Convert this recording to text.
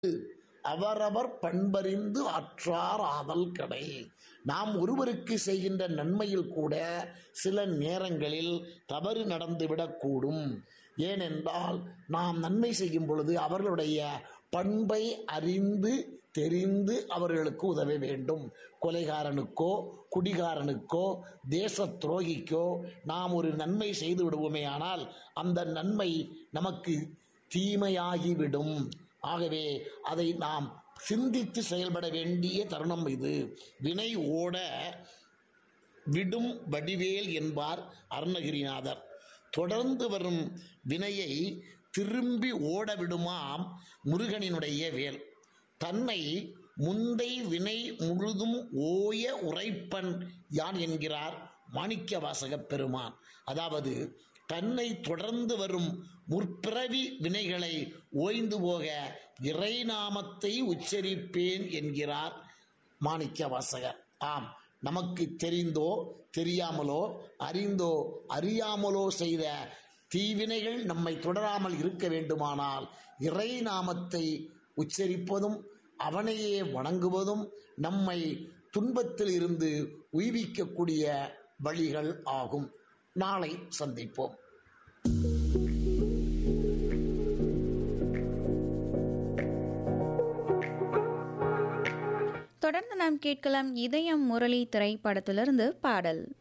அவரவர் பண்பறிந்து ஆற்றார் ஆதல் கடை நாம் ஒருவருக்கு செய்கின்ற நன்மையில் கூட சில நேரங்களில் தவறு நடந்துவிடக்கூடும் ஏனென்றால் நாம் நன்மை செய்யும் பொழுது அவர்களுடைய பண்பை அறிந்து தெரிந்து அவர்களுக்கு உதவ வேண்டும் கொலைகாரனுக்கோ குடிகாரனுக்கோ தேச துரோகிக்கோ நாம் ஒரு நன்மை செய்து விடுவோமே ஆனால் அந்த நன்மை நமக்கு தீமையாகிவிடும் ஆகவே அதை நாம் சிந்தித்து செயல்பட வேண்டிய தருணம் இது வினை ஓட விடும் வடிவேல் என்பார் அருணகிரிநாதர் தொடர்ந்து வரும் வினையை திரும்பி ஓட விடுமாம் முருகனினுடைய வேல் தன்னை முந்தை வினை முழுதும் ஓய உரைப்பன் யான் என்கிறார் மாணிக்க வாசகப் பெருமான் அதாவது தன்னை தொடர்ந்து வரும் முற்பிறவி வினைகளை ஓய்ந்து போக இறைநாமத்தை உச்சரிப்பேன் என்கிறார் மாணிக்க வாசகர் ஆம் நமக்கு தெரிந்தோ தெரியாமலோ அறிந்தோ அறியாமலோ செய்த தீவினைகள் நம்மை தொடராமல் இருக்க வேண்டுமானால் இறை நாமத்தை உச்சரிப்பதும் அவனையே வணங்குவதும் நம்மை துன்பத்தில் இருந்து உய்விக்கக்கூடிய வழிகள் ஆகும் நாளை சந்திப்போம் தொடர்ந்து நாம் கேட்கலாம் இதயம் முரளி திரைப்படத்திலிருந்து பாடல்